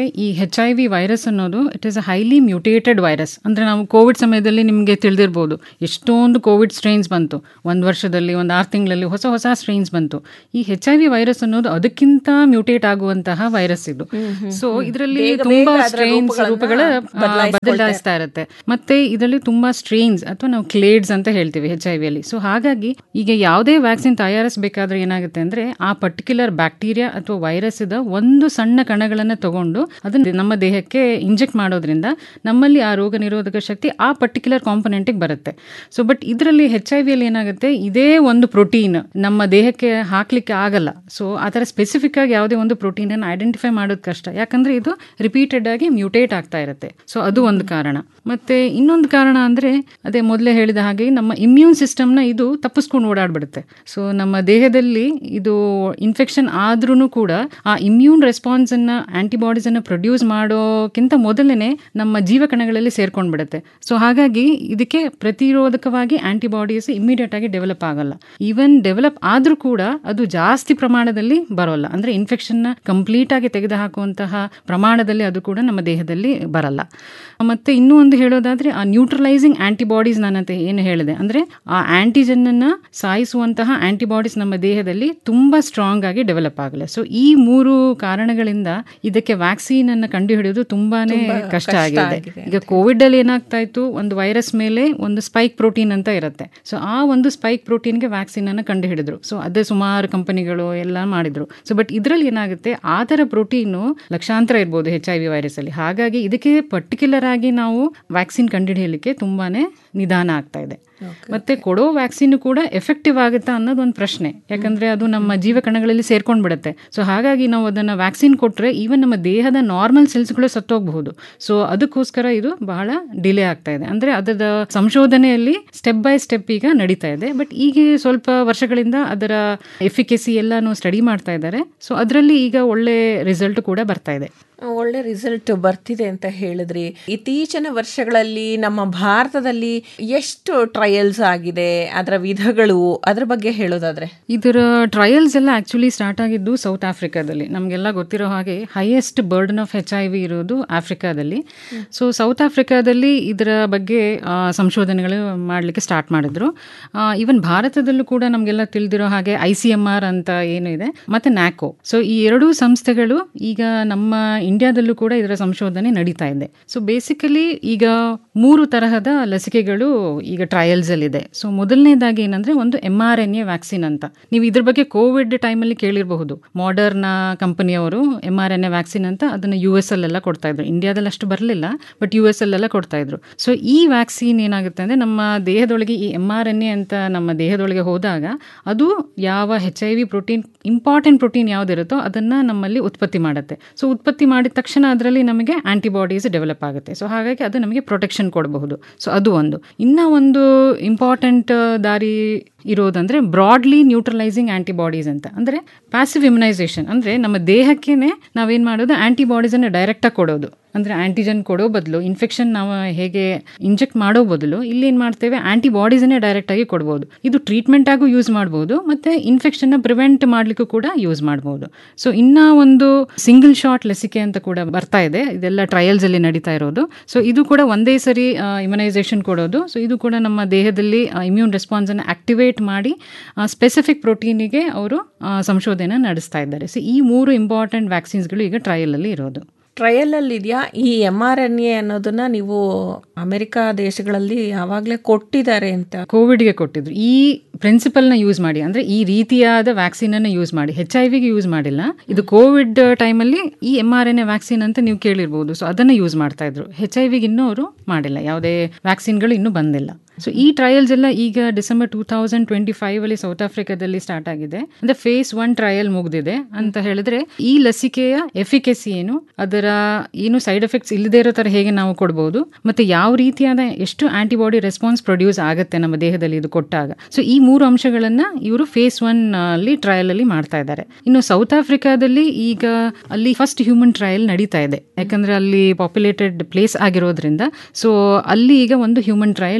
ಈ ಹೆಚ್ ಐ ವಿ ವೈರಸ್ ಅನ್ನೋದು it is a highly mutated virus ಅಂದರೆ ನಾವು ಕೋವಿಡ್ ಸಮಯದಲ್ಲಿ ನಿಮಗೆ ತಿಳಿದಿರ್ಬೋದು ಎಷ್ಟೊಂದು ಕೋವಿಡ್ ಸ್ಟ್ರೈನ್ಸ್ ಬಂತು ಒಂದು ವರ್ಷದಲ್ಲಿ ಒಂದು ಆರು ತಿಂಗಳಲ್ಲಿ ಹೊಸ ಹೊಸ ಸ್ಟ್ರೈನ್ಸ್ ಬಂತು ಈ ಹೆಚ್ ಐ ವಿ ವೈರಸ್ ಅನ್ನೋದು ಅದಕ್ಕಿಂತ ಮ್ಯೂಟೇಟ್ ಆಗುವಂತಹ ವೈರಸ್ ಇದು ಸೊ ಇದರಲ್ಲಿ ಬೇಗ ತುಂಬಾ ಬೇಗ ಅದರ ಸ್ಟ್ರೈನ್ಸ್ ರೂಪಗಳನ್ನ ರೂಪಗಳ ಆ, ಬದಲಾಯಿಸ್ಕೊಳ್ತಾ ಬದಲಾಯಿಸ್ತಾ ಇರುತ್ತೆ ಮತ್ತೆ ಇದರಲ್ಲಿ ತುಂಬಾ ಸ್ಟ್ರೈನ್ಸ್ ಅಥವಾ ನಾವು ಕ್ಲೇಡ್ಸ್ ಅಂತ ಹೇಳ್ತೀವಿ ಹೆಚ್ ಐ ವಿಯಲ್ಲಿ ಸೊ ಹಾಗಾಗಿ ಈಗ ಯಾವುದೇ ವ್ಯಾಕ್ಸಿನ್ ತಯಾರಿಸಬೇಕಾದ್ರೆ ಏನಾಗುತ್ತೆ ಅಂದ್ರೆ ಆ ಪರ್ಟಿಕ್ಯುಲರ್ ಬ್ಯಾಕ್ಟೀರಿಯಾ ಅಥವಾ ವೈರಸ್ ಇದ ಒಂದು ಸಣ್ಣ ಕಣಗಳನ್ನ ತಗೊಂಡು ಅದನ್ನ ನಮ್ಮ ದೇಹಕ್ಕೆ ಇಂಜೆಕ್ಟ್ ಮಾಡೋದ್ರಿಂದ ನಮ್ಮಲ್ಲಿ ಆ ರೋಗ ನಿರೋಧಕ ಶಕ್ತಿ ಆ ಪರ್ಟಿಕ್ಯುಲರ್ ಕಾಂಪೊನೆಂಟಿಗೆ ಬರುತ್ತೆ ಸೊ ಬಟ್ ಇದರಲ್ಲಿ ಹೆಚ್ ಐ ವಿಯಲ್ಲಿ ಏನಾಗುತ್ತೆ ಇದೇ ಒಂದು ಪ್ರೋಟೀನ್ ನಮ್ಮ ದೇಹಕ್ಕೆ ಹಾಕ್ಲಿಕ್ಕೆ ಆಗಲ್ಲ ಸೊ ಆ ಥರ ಸ್ಪೆಸಿಫಿಕ್ ಆಗಿ ಯಾವುದೇ ಒಂದು ಪ್ರೋಟೀನ್ ಅನ್ನು ಐಡೆಂಟಿಫೈ ಮಾಡೋದು ಕಷ್ಟ ಯಾಕಂದ್ರೆ ಇದು ರಿಪೀಟೆಡ್ ಆಗಿ ಮ್ಯೂಟೇಟ್ ಆಗ್ತಾ ಇರುತ್ತೆ ಸೊ ಅದು ಒಂದು ಕಾರಣ ಮತ್ತೆ ಇನ್ನೊಂದು ಕಾರಣ ಅಂದ್ರೆ ಅದೇ ಮೊದಲೇ ಹೇಳಿದ ಹಾಗೆ ನಮ್ಮ ಇಮ್ಯೂನ್ ಸಿಸ್ಟಮ್ನ ಇದು ತಪ್ಪಿಸ್ಕೊಂಡು ಓಡಾಡ್ಬಿಡುತ್ತೆ ಸೊ ನಮ್ಮ ದೇಹದಲ್ಲಿ ಇದು ಇನ್ಫೆಕ್ಷನ್ ಆದ್ರೂ ಕೂಡ ಆ ಇಮ್ಯೂನ್ ರೆಸ್ಪಾನ್ಸ್ ಅನ್ನ ಆಂಟಿಬಾಡೀಸ್ ಅನ್ನ ಪ್ರೊಡ್ಯೂಸ್ ಮಾಡೋಕ್ಕಿಂತ ಮೊದಲನೇ ನಮ್ಮ ಜೀವಕಣಗಳಲ್ಲಿ ಸೇರ್ಕೊಂಡ್ಬಿಡುತ್ತೆ ಸೊ ಹಾಗಾಗಿ ಇದಕ್ಕೆ ಪ್ರತಿರೋಧಕವಾಗಿ ಆಂಟಿಬಾಡೀಸ್ ಇಮಿಡಿಯೇಟ್ ಆಗಿ ಡೆವಲಪ್ ಆಗಲ್ಲ ಈವನ್ ಡೆವಲಪ್ ಆದ್ರೂ ಕೂಡ ಅದು ಜಾಸ್ತಿ ಪ್ರಮಾಣದಲ್ಲಿ ಬರೋಲ್ಲ ಅಂದ್ರೆ ಇನ್ಫೆಕ್ಷನ್ ನ ಕಂಪ್ಲೀಟ್ ಆಗಿ ತೆಗೆದುಹಾಕುವಂತಹ ಪ್ರಮಾಣದಲ್ಲಿ ಅದು ಕೂಡ ನಮ್ಮ ದೇಹದಲ್ಲಿ ಬರಲ್ಲ ಮತ್ತೆ ಇನ್ನೂ ಒಂದು ಹೇಳೋದಾದ್ರೆ ಆ ನ್ಯೂಟ್ರಲೈಸಿಂಗ್ ಆಂಟಿಬಾಡೀಸ್ ನಾನಂತೆ ಏನು ಹೇಳಿದೆ ಅಂದ್ರೆ ಆ ಆಂಟಿಜನ್ ಅನ್ನ ಸಾಯಿಸುವಂತಹ ಆಂಟಿಬಾಡೀಸ್ ನಮ್ಮ ದೇಹದಲ್ಲಿ ತುಂಬಾ ಸ್ಟ್ರಾಂಗ್ ಆಗಿ ಡೆವಲಪ್ ಆಗಲ್ಲ ಸೊ ಈ ಮೂರು ಕಾರಣಗಳಿಂದ ಇದಕ್ಕೆ ವ್ಯಾಕ್ಸಿನ್ ಅನ್ನ ಕಂಡುಹಿಡಿಯೋದು ತುಂಬಾನೇ ಕಷ್ಟ ಆಗಿದೆ ಈಗ ಕೋವಿಡ್ ಅಲ್ಲಿ ಏನಾಗ್ತಾ ಇತ್ತು ಒಂದು ವೈರಸ್ ಮೇಲೆ ಒಂದು ಸ್ಪೈಕ್ ಪ್ರೋಟೀನ್ ಅಂತ ಇರುತ್ತೆ ಸೊ ಆ ಒಂದು ಸ್ಪೈಕ್ ಪ್ರೋಟೀನ್ಗೆ ವ್ಯಾಕ್ಸಿನ್ ಅನ್ನು ಕಂಡುಹಿಡಿದ್ರು ಸೊ ಅದೇ ಸುಮಾರು ಕಂಪನಿಗಳು ಎಲ್ಲ ಮಾಡಿದ್ರು ಸೊ ಬಟ್ ಇದರಲ್ಲಿ ಏನಾಗುತ್ತೆ ಆ ಥರ ಪ್ರೋಟೀನು ಲಕ್ಷಾಂತರ ಇರ್ಬೋದು ಹೆಚ್ ಐ ವಿ ವೈರಸ್ ಅಲ್ಲಿ ಹಾಗಾಗಿ ಇದಕ್ಕೆ ಪರ್ಟಿಕ್ಯುಲರ್ ಆಗಿ ನಾವು ವ್ಯಾಕ್ಸಿನ್ ಕಂಡುಹಿಡಿಯಲಿಕ್ಕೆ ತುಂಬಾನೇ ನಿಧಾನ ಆಗ್ತಾ ಇದೆ ಮತ್ತೆ ಕೊಡೋ ವ್ಯಾಕ್ಸಿನ್ ಕೂಡ ಎಫೆಕ್ಟಿವ್ ಆಗುತ್ತಾ ಅನ್ನೋದು ಒಂದು ಪ್ರಶ್ನೆ ಯಾಕಂದ್ರೆ ಅದು ನಮ್ಮ ಜೀವಕಣಗಳಲ್ಲಿ ಸೇರ್ಕೊಂಡ್ ಬಿಡುತ್ತೆ ಸೊ ಹಾಗಾಗಿ ನಾವು ಅದನ್ನ ವ್ಯಾಕ್ಸಿನ್ ಕೊಟ್ರೆ ಈವನ್ ನಮ್ಮ ದೇಹದ ನಾರ್ಮಲ್ ಸೆಲ್ಸ್ಗಳು ಸತ್ತೋಗಬಹುದು ಸೊ ಅದಕ್ಕೋಸ್ಕರ ಇದು ಬಹಳ ಡಿಲೇ ಆಗ್ತಾ ಇದೆ ಅಂದ್ರೆ ಅದರ ಸಂಶೋಧನೆಯಲ್ಲಿ ಸ್ಟೆಪ್ ಬೈ ಸ್ಟೆಪ್ ಈಗ ನಡೀತಾ ಇದೆ ಬಟ್ ಈಗ ಸ್ವಲ್ಪ ವರ್ಷಗಳಿಂದ ಅದರ ಎಫಿಕೆಸಿ ಎಲ್ಲಾನು ಸ್ಟಡಿ ಮಾಡ್ತಾ ಇದ್ದಾರೆ ಸೊ ಅದರಲ್ಲಿ ಈಗ ಒಳ್ಳೆ ರಿಸಲ್ಟ್ ಕೂಡ ಬರ್ತಾ ಇದೆ ಒಳ್ಳೆ ರಿಸಲ್ಟ್ ಬರ್ತಿದೆ ಅಂತ ಹೇಳಿದ್ರಿ ಇತ್ತೀಚಿನ ವರ್ಷಗಳಲ್ಲಿ ನಮ್ಮ ಭಾರತದಲ್ಲಿ ಎಷ್ಟು ಟ್ರಯಲ್ಸ್ ಆಗಿದೆ ಅದರ ವಿಧಗಳು ಅದರ ಬಗ್ಗೆ ಹೇಳೋದಾದ್ರೆ ಇದರ ಟ್ರಯಲ್ಸ್ ಎಲ್ಲ ಆಕ್ಚುಲಿ ಸ್ಟಾರ್ಟ್ ಆಗಿದ್ದು ಸೌತ್ ಆಫ್ರಿಕಾದಲ್ಲಿ ನಮಗೆಲ್ಲ ಗೊತ್ತಿರೋ ಹಾಗೆ highest burden of H I V ಇರೋದು ಆಫ್ರಿಕಾದಲ್ಲಿ ಸೊ ಸೌತ್ ಆಫ್ರಿಕಾದಲ್ಲಿ ಇದರ ಬಗ್ಗೆ ಆ, ಸಂಶೋಧನೆಗಳು ಮಾಡಲಿಕ್ಕೆ ಸ್ಟಾರ್ಟ್ ಮಾಡಿದ್ರು ಈವನ್ ಭಾರತದಲ್ಲೂ ಕೂಡ ನಮಗೆಲ್ಲ ತಿಳಿದಿರೋ ಹಾಗೆ ಐ ಸಿ ಎಂ ಆರ್ ಅಂತ ಏನು ಇದೆ ಮತ್ತೆ ನ್ಯಾಕೋ ಸೊ ಈ ಎರಡೂ ಸಂಸ್ಥೆಗಳು ಈಗ ನಮ್ಮ ಇಂಡಿಯಾದಲ್ಲೂ ಕೂಡ ಇದರ ಸಂಶೋಧನೆ ನಡೀತಾ ಇದೆ ಸೊ ಬೇಸಿಕಲಿ ಈಗ ಮೂರು ತರಹದ ಲಸಿಕೆಗಳು ಈಗ ಟ್ರಯಲ್ಸ್ ಅಲ್ಲಿ ಇದೆ ಸೊ ಮೊದಲನೇದಾಗಿ ಏನಂದ್ರೆ ಒಂದು M R N A vaccine ಅಂತ ನೀವು ಇದ್ರ ಬಗ್ಗೆ ಕೋವಿಡ್ ಟೈಮಲ್ಲಿ ಕೇಳಿರಬಹುದು ಮಾಡರ್ನ ಕಂಪನಿಯವರು M R N A vaccine ಅಂತ ಅದನ್ನ ಯು ಎಸ್ ಅಲ್ಲೆಲ್ಲ ಕೊಡ್ತಾ ಇದ್ರು ಇಂಡಿಯಾದಲ್ಲಿ ಅಷ್ಟು ಬರಲಿಲ್ಲ ಬಟ್ ಯು ಎಸ್ ಅಲ್ಲೆಲ್ಲ ಕೊಡ್ತಾ ಇದ್ರು ಸೊ ಈ ವ್ಯಾಕ್ಸಿನ್ ಏನಾಗುತ್ತೆ ಅಂದ್ರೆ ನಮ್ಮ ದೇಹದೊಳಗೆ ಈ ಎಂ ಆರ್ ಎನ್ ಎ ಅಂತ ನಮ್ಮ ದೇಹದೊಳಗೆ ಹೋದಾಗ ಅದು ಯಾವ H I V protein important protein ಯಾವ್ದಿರುತ್ತೋ ಅದನ್ನ ನಮ್ಮಲ್ಲಿ ಉತ್ಪತ್ತಿ ಮಾಡುತ್ತೆ ಸೊ ಉತ್ಪತ್ತಿ ಮಾಡಿದ ತಕ್ಷಣ ಅದರಲ್ಲಿ ನಮಗೆ ಆಂಟಿಬಾಡೀಸ್ ಡೆವಲಪ್ ಆಗುತ್ತೆ ಸೊ ಹಾಗಾಗಿ ಅದು ನಮಗೆ ಪ್ರೊಟೆಕ್ಷನ್ ಕೊಡಬಹುದು ಸೊ ಅದು ಒಂದು ಇನ್ನ ಒಂದು ಇಂಪಾರ್ಟೆಂಟ್ ದಾರಿ ಇರೋದಂದ್ರೆ ಬ್ರಾಡ್ಲಿ ನ್ಯೂಟ್ರಲೈಸಿಂಗ್ ಆಂಟಿಬಾಡೀಸ್ ಅಂತ ಅಂದ್ರೆ ಪ್ಯಾಸಿವ್ ಇಮ್ಯುನೈಸೇಷನ್ ಅಂದ್ರೆ ನಮ್ಮ ದೇಹಕ್ಕೇನೆ ನಾವೇನ್ ಮಾಡೋದು ಆಂಟಿಬಾಡೀಸ್ ಅನ್ನ ಡೈರೆಕ್ಟ್ ಆಗಿ ಕೊಡೋದು ಅಂದ್ರೆ ಆಂಟಿಜನ್ ಕೊಡೋ ಬದಲು ಇನ್ಫೆಕ್ಷನ್ ನಾವು ಹೇಗೆ ಇಂಜೆಕ್ಟ್ ಮಾಡೋ ಬದಲು ಇಲ್ಲಿ ಏನ್ ಮಾಡ್ತೇವೆ ಆಂಟಿಬಾಡೀಸ್ ಅನ್ನೇ ಡೈರೆಕ್ಟ್ ಆಗಿ ಕೊಡ್ಬೋದು ಇದು ಟ್ರೀಟ್ಮೆಂಟ್ ಆಗು ಯೂಸ್ ಮಾಡ್ಬೋದು ಮತ್ತೆ ಇನ್ಫೆಕ್ಷನ್ ನ ಪ್ರಿವೆಂಟ್ ಮಾಡ್ಲಿಕ್ಕೂ ಕೂಡ ಯೂಸ್ ಮಾಡ್ಬೋದು ಸೊ ಇನ್ನ ಒಂದು ಸಿಂಗಲ್ ಶಾಟ್ ಲಸಿಕೆ ಅಂತ ಕೂಡ ಬರ್ತಾ ಇದೆ ಇದೆಲ್ಲ ಟ್ರಯಲ್ಸ್ ಅಲ್ಲಿ ನಡೀತಾ ಇರೋದು ಸೊ ಇದು ಕೂಡ ಒಂದೇ ಸರಿ ಇಮ್ಯುನೈಸೇಷನ್ ಕೊಡೋದು ಸೊ ಇದು ಕೂಡ ನಮ್ಮ ದೇಹದಲ್ಲಿ ಇಮ್ಯೂನ್ ರೆಸ್ಪಾನ್ಸ್ ಅನ್ನು ಆಕ್ಟಿವೇಟ್ ಮಾಡಿ ಸ್ಪೆಸಿಫಿಕ್ ಪ್ರೋಟೀನಿಗೆ ಅವರು ಸಂಶೋಧನೆ ನಡೆಸ್ತಾ ಇದ್ದಾರೆ ಸೊ ಈ ಮೂರು ಇಂಪಾರ್ಟೆಂಟ್ ವ್ಯಾಕ್ಸಿನ್ಸ್ಗಳು ಈಗ ಟ್ರಯಲ್ ಅಲ್ಲಿ ಇರೋದು ಟ್ರಯಲ್ ಅಲ್ಲಿ ಇದೆಯಾ ಈ ಎಂ ಆರ್ ಎನ್ ಎ ಅನ್ನೋದನ್ನ ನೀವು ಅಮೆರಿಕ ದೇಶಗಳಲ್ಲಿ ಯಾವಾಗಲೇ ಕೊಟ್ಟಿದ್ದಾರೆ ಅಂತ ಕೋವಿಡ್ಗೆ ಕೊಟ್ಟಿದ್ರು ಈ ಪ್ರಿನ್ಸಿಪಲ್ನ ಯೂಸ್ ಮಾಡಿ ಅಂದ್ರೆ ಈ ರೀತಿಯಾದ ವ್ಯಾಕ್ಸಿನ್ ಅನ್ನು ಯೂಸ್ ಮಾಡಿ ಹೆಚ್ ಐ ವಿಗೆ ಯೂಸ್ ಮಾಡಿಲ್ಲ ಇದು ಕೋವಿಡ್ ಟೈಮಲ್ಲಿ ಈ M R N A vaccine ಅಂತ ನೀವು ಕೇಳಿರ್ಬೋದು ಸೊ ಅದನ್ನ ಯೂಸ್ ಮಾಡ್ತಾ ಇದ್ರು ಹೆಚ್ ಐ ವಿಗೆ ಇನ್ನೂ ಅವರು ಮಾಡಿಲ್ಲ ಯಾವುದೇ ವ್ಯಾಕ್ಸಿನ್ಗಳು ಇನ್ನೂ ಬಂದಿಲ್ಲ ಸೊ ಈ ಟ್ರಯಲ್ಸ್ ಎಲ್ಲ ಈಗ December two thousand twenty five ಅಲ್ಲಿ ಸೌತ್ ಆಫ್ರಿಕಾದಲ್ಲಿ ಸ್ಟಾರ್ಟ್ ಆಗಿದೆ ಅಂದ್ರೆ ಫೇಸ್ ಒನ್ ಟ್ರಯಲ್ ಮುಗ್ದಿದೆ ಅಂತ ಹೇಳಿದ್ರೆ ಈ ಲಸಿಕೆಯ ಎಫಿಕೆಸಿ ಏನು ಅದರ ಏನು ಸೈಡ್ ಎಫೆಕ್ಟ್ಸ್ ಇಲ್ಲದೆ ಇರೋ ತರ ಹೇಗೆ ನಾವು ಕೊಡಬಹುದು ಮತ್ತೆ ಯಾವ ರೀತಿಯಾದ ಎಷ್ಟು ಆಂಟಿಬಾಡಿ ರೆಸ್ಪಾನ್ಸ್ ಪ್ರೊಡ್ಯೂಸ್ ಆಗುತ್ತೆ ನಮ್ಮ ದೇಹದಲ್ಲಿ ಇದು ಕೊಟ್ಟಾಗ ಸೊ ಈ ಮೂರು ಅಂಶಗಳನ್ನ ಇವರು ಫೇಸ್ ಒನ್ ಅಲ್ಲಿ ಟ್ರಯಲ್ ಅಲ್ಲಿ ಮಾಡ್ತಾ ಇದ್ದಾರೆ ಇನ್ನು ಸೌತ್ ಆಫ್ರಿಕಾದಲ್ಲಿ ಈಗ ಅಲ್ಲಿ ಫಸ್ಟ್ ಹ್ಯೂಮನ್ ಟ್ರಯಲ್ ನಡೀತಾ ಇದೆ ಯಾಕಂದ್ರೆ ಅಲ್ಲಿ ಪಾಪ್ಯುಲೇಟೆಡ್ ಪ್ಲೇಸ್ ಆಗಿರೋದ್ರಿಂದ ಸೊ ಅಲ್ಲಿ ಈಗ ಒಂದು ಹ್ಯೂಮನ್ ಟ್ರಯಲ್ ಈಗ ನಡೀತಾ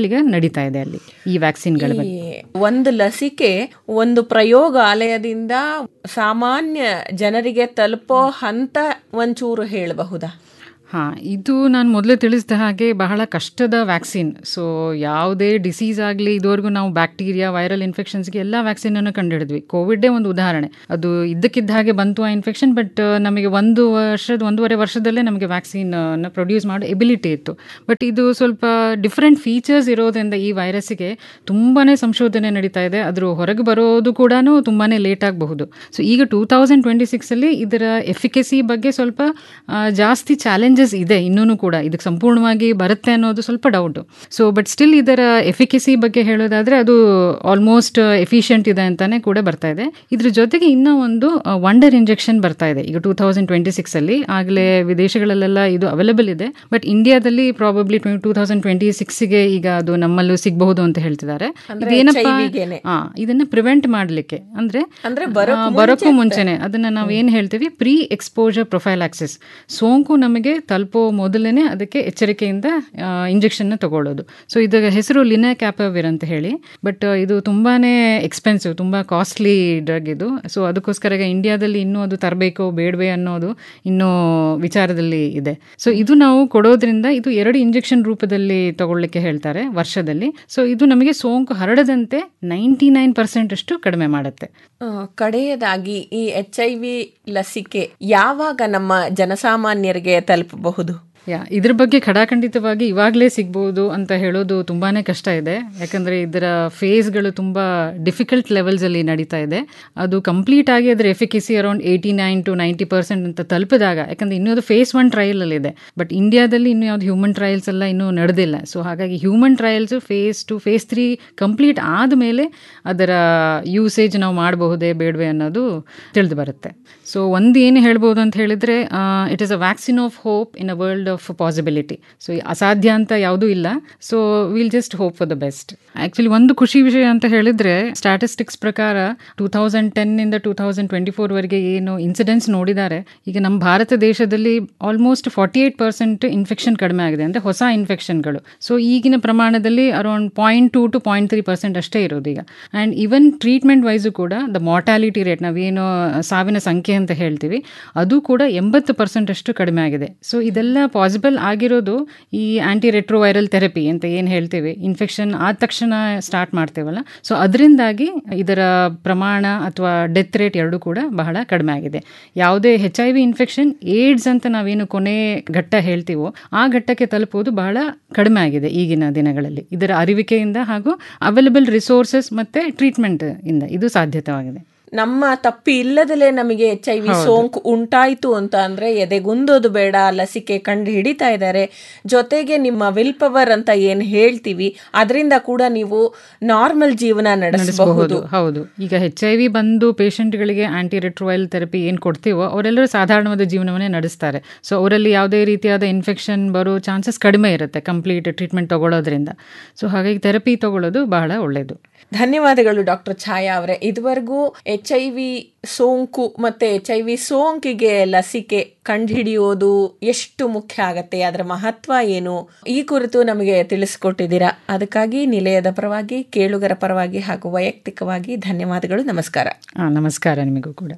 ನಡೀತಾ ಇದೆ ಅಲ್ಲಿ ಈ ವ್ಯಾಕ್ಸಿನ್ಗಳ ಬಗ್ಗೆ ಈ ಒಂದು ಲಸಿಕೆ ಒಂದು ಪ್ರಯೋಗಾಲಯದಿಂದ ಸಾಮಾನ್ಯ ಜನರಿಗೆ ತಲುಪೋ ಹಂತ ಒಂಚೂರು ಹೇಳಬಹುದಾ ಹಾ ಇದು ನಾನು ಮೊದಲೇ ತಿಳಿಸಿದ ಹಾಗೆ ಬಹಳ ಕಷ್ಟದ ವ್ಯಾಕ್ಸಿನ್ ಸೊ ಯಾವುದೇ ಡಿಸೀಸ್ ಆಗಲಿ ಇದುವರೆಗೂ ನಾವು ಬ್ಯಾಕ್ಟೀರಿಯಾ ವೈರಲ್ ಇನ್ಫೆಕ್ಷನ್ಸ್ಗೆ ಎಲ್ಲ ವ್ಯಾಕ್ಸಿನನ್ನು ಕಂಡುಹಿಡಿದ್ವಿ ಕೋವಿಡೇ ಒಂದು ಉದಾಹರಣೆ ಅದು ಇದ್ದಕ್ಕಿದ್ದ ಹಾಗೆ ಬಂತು ಆ ಇನ್ಫೆಕ್ಷನ್ ಬಟ್ ನಮಗೆ ಒಂದು ವರ್ಷದ ಒಂದೂವರೆ ವರ್ಷದಲ್ಲೇ ನಮಗೆ ವ್ಯಾಕ್ಸಿನ್ ಪ್ರೊಡ್ಯೂಸ್ ಮಾಡೋ ಎಬಿಲಿಟಿ ಇತ್ತು ಬಟ್ ಇದು ಸ್ವಲ್ಪ ಡಿಫ್ರೆಂಟ್ ಫೀಚರ್ಸ್ ಇರೋದ್ರಿಂದ ಈ ವೈರಸ್ಗೆ ತುಂಬಾ ಸಂಶೋಧನೆ ನಡೀತಾ ಇದೆ ಅದ್ರ ಹೊರಗೆ ಬರೋದು ಕೂಡ ತುಂಬಾ ಲೇಟ್ ಆಗಬಹುದು ಸೊ ಈಗ ಟೂ ತೌಸಂಡ್ ಟ್ವೆಂಟಿ ಸಿಕ್ಸಲ್ಲಿ ಇದರ ಎಫಿಕೆಸಿ ಬಗ್ಗೆ ಸ್ವಲ್ಪ ಆ, ಜಾಸ್ತಿ ಚಾಲೆಂಜಸ್ ಇದೆ ಇನ್ನೂ ಕೂಡ ಇದಕ್ಕೆ ಸಂಪೂರ್ಣವಾಗಿ ಬರುತ್ತೆ ಅನ್ನೋದು ಸ್ವಲ್ಪ ಡೌಟು ಸೊ ಬಟ್ ಸ್ಟಿಲ್ ಇದರ ಎಫಿಕೆಸಿ ಬಗ್ಗೆ ಹೇಳೋದಾದ್ರೆ ಅದು ಆಲ್ಮೋಸ್ಟ್ ಎಫಿಷಿಯಂಟ್ ಇದೆ ಅಂತಾನೆ ಕೂಡ ಬರ್ತಾ ಇದೆ ಇದ್ರ ಜೊತೆಗೆ ಇನ್ನೂ ಒಂದು ವಂಡರ್ ಇಂಜೆಕ್ಷನ್ ಬರ್ತಾ ಇದೆ ಈಗ ಟೂ ತೌಸಂಡ್ ಟ್ವೆಂಟಿ ಸಿಕ್ಸ್ ಅಲ್ಲಿ ಆಗಲೇ ವಿದೇಶಗಳಲ್ಲೆಲ್ಲ ಇದು ಅವೈಲೇಬಲ್ ಇದೆ ಬಟ್ ಇಂಡಿಯಾದಲ್ಲಿ ಪ್ರಾಬಬ್ಲಿ ಟೂ ತೌಸಂಡ್ ಟ್ವೆಂಟಿ ಸಿಕ್ಸ್ಗೆ ಈಗ ಅದು ನಮ್ಮಲ್ಲೂ ಸಿಗಬಹುದು ಅಂತ ಹೇಳ್ತಿದ್ದಾರೆ ಅಂದ್ರೆ ಇದೇನಪ್ಪ HIV ಗೆನೆ. ಆ, ಇದನ್ನ ಪ್ರಿವೆಂಟ್ ಮಾಡ್ಲಿಕ್ಕೆ ಅಂದ್ರೆ ಅಂದ್ರೆ ಬರೋಕ್ ಆ, ಬರೋಕ್ಕೂ ಮುಂಚೆನೆ ಅದನ್ನ ನಾವು ಏನ್ ಹೇಳ್ತೀವಿ ಪ್ರೀ ಎಕ್ಸ್ಪೋಜರ್ ಪ್ರೊಫೈಲ್ ಆಕ್ಸಿಸ್ ಸೋಂಕು ನಮಗೆ ತಲುಪೋ ಮೊದಲನೇ ಅದಕ್ಕೆ ಎಚ್ಚರಿಕೆಯಿಂದ ಇಂಜೆಕ್ಷನ್ ತಗೊಳ್ಳೋದು ಸೊ ಇದರ ಹೆಸರು ಲಿನಾ ಕ್ಯಾಪವಿರ್ ಅಂತ ಹೇಳಿ ಬಟ್ ಇದು ತುಂಬಾನೇ ಎಕ್ಸ್ಪೆನ್ಸಿವ್ ತುಂಬಾ ಕಾಸ್ಟ್ಲಿ ಡ್ರಗ್ ಇದು ಸೊ ಅದಕ್ಕೋಸ್ಕರ ಈಗ ಇಂಡಿಯಾದಲ್ಲಿ ಇನ್ನೂ ಅದು ತರಬೇಕೋ ಬೇಡವೇ ಅನ್ನೋದು ಇನ್ನೂ ವಿಚಾರದಲ್ಲಿ ಇದೆ ಸೊ ಇದು ನಾವು ಕೊಡೋದ್ರಿಂದ ಇದು ಎರಡು ಇಂಜೆಕ್ಷನ್ ರೂಪದಲ್ಲಿ ತಗೊಳ್ಳಿಕ್ಕೆ ಹೇಳ್ತಾರೆ ವರ್ಷದಲ್ಲಿ ಸೊ ಇದು ನಮಗೆ ಸೋಂಕು ಹರಡದಂತೆ ನೈಂಟಿ ನೈನ್ ಪರ್ಸೆಂಟ್ ಅಷ್ಟು ಕಡಿಮೆ ಮಾಡುತ್ತೆ ಆ, ಕಡೆಯದಾಗಿ ಈ ಎಚ್ ಐ ವಿ ಲಸಿಕೆ ಯಾವಾಗ ನಮ್ಮ ಜನಸಾಮಾನ್ಯರಿಗೆ ತಲುಪಬಹುದು ಯಾ ಇದ್ರ ಬಗ್ಗೆ ಖಡಾಖಂಡಿತವಾಗಿ ಇವಾಗಲೇ ಸಿಗ್ಬೋದು ಅಂತ ಹೇಳೋದು ತುಂಬಾನೇ ಕಷ್ಟ ಇದೆ ಯಾಕಂದ್ರೆ ಇದರ ಫೇಸ್ಗಳು ತುಂಬಾ ಡಿಫಿಕಲ್ಟ್ ಲೆವೆಲ್ಸ್ ಅಲ್ಲಿ ನಡೀತಾ ಇದೆ ಅದು ಕಂಪ್ಲೀಟ್ ಆಗಿ ಅದರ efficacy around eighty nine to ninety percent ಅಂತ ತಲುಪಿದಾಗ ಯಾಕಂದ್ರೆ ಇನ್ನೂ ಅದು ಫೇಸ್ ಒನ್ ಟ್ರಯಲ್ ಅಲ್ಲಿ ಇದೆ ಬಟ್ ಇಂಡಿಯಾದಲ್ಲಿ ಇನ್ನೂ ಯಾವ್ದು ಹ್ಯೂಮನ್ ಟ್ರಯಲ್ಸ್ ಎಲ್ಲ ಇನ್ನೂ ನಡೆದಿಲ್ಲ ಸೊ ಹಾಗಾಗಿ human trials phase two phase three complete ಆದಮೇಲೆ ಅದರ ಯೂಸೇಜ್ ನಾವು ಮಾಡಬಹುದೇ ಬೇಡವೆ ಅನ್ನೋದು ತಿಳಿದು ಬರುತ್ತೆ ಸೊ ಒಂದು ಏನು ಹೇಳ್ಬೋದು ಅಂತ ಹೇಳಿದ್ರೆ it is a vaccine of hope in a world of possibility so ಅಸಾಧ್ಯ ಅಂತ ಯಾವುದೂ ಇಲ್ಲ so will just hope for the best actually ಒಂದು ಖುಷಿ ವಿಷಯ ಅಂತ ಹೇಳಿದ್ರೆ ಸ್ಟ್ಯಾಟಿಸ್ಟಿಕ್ಸ್ ಪ್ರಕಾರ ಟೂ ತೌಸಂಡ್ ಟೆನ್ ಇಂದ ಟೂ ತೌಸಂಡ್ ಟ್ವೆಂಟಿ ಫೋರ್ ವರೆಗೆ ಏನು ಇನ್ಸಿಡೆನ್ಸ್ ನೋಡಿದ್ದಾರೆ ಈಗ ನಮ್ಮ ಭಾರತ ದೇಶದಲ್ಲಿ almost forty eight percent infection ಕಡಿಮೆ ಆಗಿದೆ ಅಂದ್ರೆ ಹೊಸ ಇನ್ಫೆಕ್ಷನ್ಗಳು ಸೊ ಈಗಿನ ಪ್ರಮಾಣದಲ್ಲಿ around point two to point three percent ಅಷ್ಟೇ ಇರೋದು ಈಗ ಆ್ಯಂಡ್ ಈವನ್ ಟ್ರೀಟ್ಮೆಂಟ್ ವೈಸು ಕೂಡ ದ ಮಾರ್ಟಾಲಿಟಿ ರೇಟ್ ನಾವೇನು ಸಾವಿನ ಸಂಖ್ಯೆ ಅಂತ ಹೇಳ್ತೀವಿ ಅದು ಕೂಡ ಎಂಬತ್ತು ಪರ್ಸೆಂಟ್ ಅಷ್ಟು ಕಡಿಮೆ ಆಗಿದೆ ಸೊ ಇದೆಲ್ಲ ಪಾಸಿಬಲ್ ಆಗಿರೋದು ಈ ಆಂಟಿ ರೆಟ್ರೋವೈರಲ್ ಥೆರಪಿ ಅಂತ ಏನು ಹೇಳ್ತೀವಿ ಇನ್ಫೆಕ್ಷನ್ ಆದ ತಕ್ಷಣ ಸ್ಟಾರ್ಟ್ ಮಾಡ್ತೇವಲ್ಲ ಸೊ ಅದರಿಂದಾಗಿ ಇದರ ಪ್ರಮಾಣ ಅಥವಾ ಡೆತ್ ರೇಟ್ ಎರಡೂ ಕೂಡ ಬಹಳ ಕಡಿಮೆ ಆಗಿದೆ ಯಾವುದೇ H I V infection AIDS ಅಂತ ನಾವೇನು ಕೊನೆ ಘಟ್ಟ ಹೇಳ್ತೀವೋ ಆ ಘಟ್ಟಕ್ಕೆ ತಲುಪುವುದು ಬಹಳ ಕಡಿಮೆ ಆಗಿದೆ ಈಗಿನ ದಿನಗಳಲ್ಲಿ ಇದರ ಅರಿವಿಕೆಯಿಂದ ಹಾಗೂ ಅವೈಲಬಲ್ ರಿಸೋರ್ಸಸ್ ಮತ್ತೆ ಟ್ರೀಟ್ಮೆಂಟ್ ಇಂದ ಇದು ಸಾಧ್ಯತವಾಗಿದೆ ನಮ್ಮ ತಪ್ಪಿ ಇಲ್ಲದಲೇ ನಮಗೆ ಎಚ್ ಐ ವಿ ಸೋಂಕು ಉಂಟಾಯಿತು ಅಂತ ಅಂದ್ರೆ ಎದೆಗುಂದೋದು ಬೇಡ ಲಸಿಕೆ ಕಂಡು ಹಿಡಿತಾ ಇದ್ದಾರೆ ಜೊತೆಗೆ ನಿಮ್ಮ ವಿಲ್ ಪವರ್ ಅಂತ ಏನ್ ಹೇಳ್ತೀವಿ ಅದರಿಂದ ಕೂಡ ನೀವು ನಾರ್ಮಲ್ ಜೀವನ ನಡೆಸಬಹುದು ಹೌದು ಈಗ ಹೆಚ್ ಐ ವಿ ಬಂದು ಪೇಷಂಟ್ಗಳಿಗೆ ಆಂಟಿ ರೆಟ್ರೋವೈಲ್ ಥೆರಪಿ ಏನು ಕೊಡ್ತೀವೋ ಅವರೆಲ್ಲರೂ ಸಾಧಾರಣವಾದ ಜೀವನವನ್ನೇ ನಡೆಸ್ತಾರೆ ಸೊ ಅವರಲ್ಲಿ ಯಾವುದೇ ರೀತಿಯಾದ ಇನ್ಫೆಕ್ಷನ್ ಬರೋ ಚಾನ್ಸಸ್ ಕಡಿಮೆ ಇರುತ್ತೆ ಕಂಪ್ಲೀಟ್ ಟ್ರೀಟ್ಮೆಂಟ್ ತಗೊಳ್ಳೋದ್ರಿಂದ ಸೊ ಹಾಗಾಗಿ ಥೆರಪಿ ತಗೊಳ್ಳೋದು ಬಹಳ ಒಳ್ಳೆಯದು ಧನ್ಯವಾದಗಳು ಡಾಕ್ಟರ್ ಛಾಯಾ ಅವರೇ ಇದುವರೆಗೂ ಎಚ್ ಐ ವಿ ಸೋಂಕು ಮತ್ತೆ ಎಚ್ ಐ ವಿ ಸೋಂಕಿಗೆ ಲಸಿಕೆ ಕಂಡುಹಿಡಿಯೋದು ಎಷ್ಟು ಮುಖ್ಯ ಆಗತ್ತೆ ಅದರ ಮಹತ್ವ ಏನು ಈ ಕುರಿತು ನಮಗೆ ತಿಳಿಸಿಕೊಟ್ಟಿದ್ದೀರಾ ಅದಕ್ಕಾಗಿ ನಿಲಯದ ಪರವಾಗಿ ಕೇಳುಗರ ಪರವಾಗಿ ಹಾಗೂ ವೈಯಕ್ತಿಕವಾಗಿ ಧನ್ಯವಾದಗಳು ನಮಸ್ಕಾರ ಆ, ನಮಸ್ಕಾರ ನಿಮಗೂ ಕೂಡ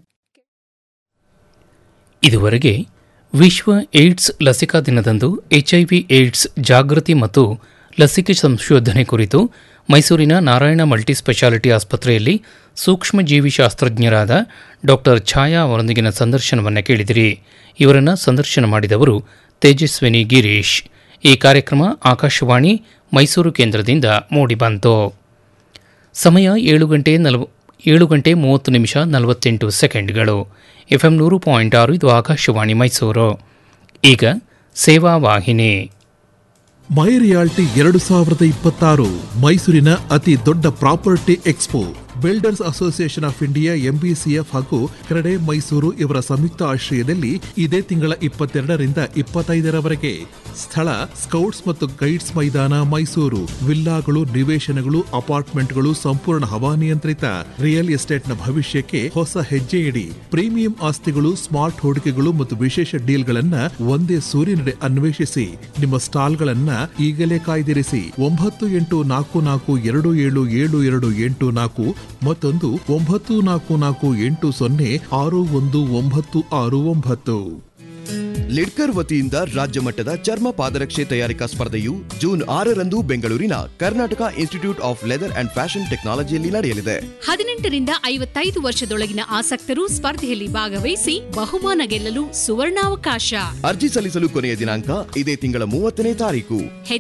ಇದುವರೆಗೆ ವಿಶ್ವ ಏಡ್ಸ್ ಲಸಿಕಾ ದಿನದಂದು ಎಚ್ಐವಿ ಏಡ್ಸ್ ಜಾಗೃತಿ ಮತ್ತು ಲಸಿಕೆ ಸಂಶೋಧನೆ ಕುರಿತು ಮೈಸೂರಿನ ನಾರಾಯಣ ಮಲ್ಟಿ ಸ್ಪೆಷಾಲಿಟಿ ಆಸ್ಪತ್ರೆಯಲ್ಲಿ ಸೂಕ್ಷ್ಮಜೀವಿ ಶಾಸ್ತ್ರಜ್ಞರಾದ ಡಾಕ್ಟರ್ ಛಾಯಾ ಅವರೊಂದಿಗಿನ ಸಂದರ್ಶನವನ್ನು ಕೇಳಿದಿರಿ ಇವರನ್ನು ಸಂದರ್ಶನ ಮಾಡಿದವರು ತೇಜಸ್ವಿನಿ ಗಿರೀಶ್ ಈ ಕಾರ್ಯಕ್ರಮ ಆಕಾಶವಾಣಿ ಮೈಸೂರು ಕೇಂದ್ರದಿಂದ ಮೂಡಿಬಂತು ಸಮಯ ಏಳು ಗಂಟೆ ನಲವ ಏಳು ಗಂಟೆ ಮೂವತ್ತು ನಿಮಿಷ ನಲವತ್ತೆಂಟು ಸೆಕೆಂಡ್ಗಳು ಎಫ್ಎಂ ನೂರು ಪಾಯಿಂಟ್ ಆರು ಇದು ಆಕಾಶವಾಣಿ ಮೈಸೂರು ಈಗ ಸೇವಾ ವಾಹಿನಿ ಮೈ ರಿಯಾಲ್ಟಿ ಎರಡು ಸಾವಿರದ ಇಪ್ಪತ್ತಾರು ಮೈಸೂರಿನ ಅತಿ ದೊಡ್ಡ property expo builders association of India MBCF ಹಾಗೂ ಕ್ರೆಡೆ ಮೈಸೂರು ಇವರ ಸಂಯುಕ್ತ ಆಶ್ರಯದಲ್ಲಿ ಇದೇ ತಿಂಗಳ ಇಪ್ಪತ್ತೆರಡರಿಂದ ಇಪ್ಪತ್ತೈದರವರೆಗೆ ಸ್ಥಳ ಸ್ಕೌಟ್ಸ್ ಮತ್ತು ಗೈಡ್ಸ್ ಮೈದಾನ ಮೈಸೂರು ವಿಲ್ಲಾಗಳು ನಿವೇಶನಗಳು ಅಪಾರ್ಟ್ಮೆಂಟ್ಗಳು ಸಂಪೂರ್ಣ ಹವಾನಿಯಂತ್ರಿತ ರಿಯಲ್ ಎಸ್ಟೇಟ್ನ ಭವಿಷ್ಯಕ್ಕೆ ಹೊಸ ಹೆಜ್ಜೆ ಇಡಿ ಪ್ರೀಮಿಯಂ ಆಸ್ತಿಗಳು ಸ್ಮಾರ್ಟ್ ಹೂಡಿಕೆಗಳು ಮತ್ತು ವಿಶೇಷ ಡೀಲ್ಗಳನ್ನ ಒಂದೇ ಸೂರಿನಡೆ ಅನ್ವೇಷಿಸಿ ನಿಮ್ಮ ಸ್ಟಾಲ್ಗಳನ್ನ ಈಗಲೇ ಕಾಯ್ದಿರಿಸಿ ಒಂಬತ್ತು ಎಂಟು ನಾಲ್ಕು ನಾಲ್ಕು ಎರಡು ಏಳು ಏಳು ಎರಡು ಎಂಟು ನಾಲ್ಕು ಮತ್ತೊಂದು ಒಂಬತ್ತು ನಾಲ್ಕು ನಾಲ್ಕು ಎಂಟು ಸೊನ್ನೆ ಆರು ಒಂದು ಒಂಬತ್ತು ಆರು ಒಂಬತ್ತು ಲಿಡ್ಕರ್ ವತಿಯಿಂದ ರಾಜ್ಯ ಮಟ್ಟದ ಚರ್ಮ ಪಾದರಕ್ಷೆ ತಯಾರಿಕಾ ಸ್ಪರ್ಧೆಯು ಜೂನ್ ಆರರಂದು ಬೆಂಗಳೂರಿನ Karnataka institute of leather and fashion ಟೆಕ್ನಾಲಜಿಯಲ್ಲಿ ನಡೆಯಲಿದೆ ಹದಿನೆಂಟರಿಂದ ಐವತ್ತೈದು ವರ್ಷದೊಳಗಿನ ಆಸಕ್ತರು ಸ್ಪರ್ಧೆಯಲ್ಲಿ ಭಾಗವಹಿಸಿ ಬಹುಮಾನ ಗೆಲ್ಲಲು ಸುವರ್ಣಾವಕಾಶ ಅರ್ಜಿ ಸಲ್ಲಿಸಲು ಕೊನೆಯ ದಿನಾಂಕ ಇದೇ ತಿಂಗಳ ಮೂವತ್ತನೇ ತಾರೀಕು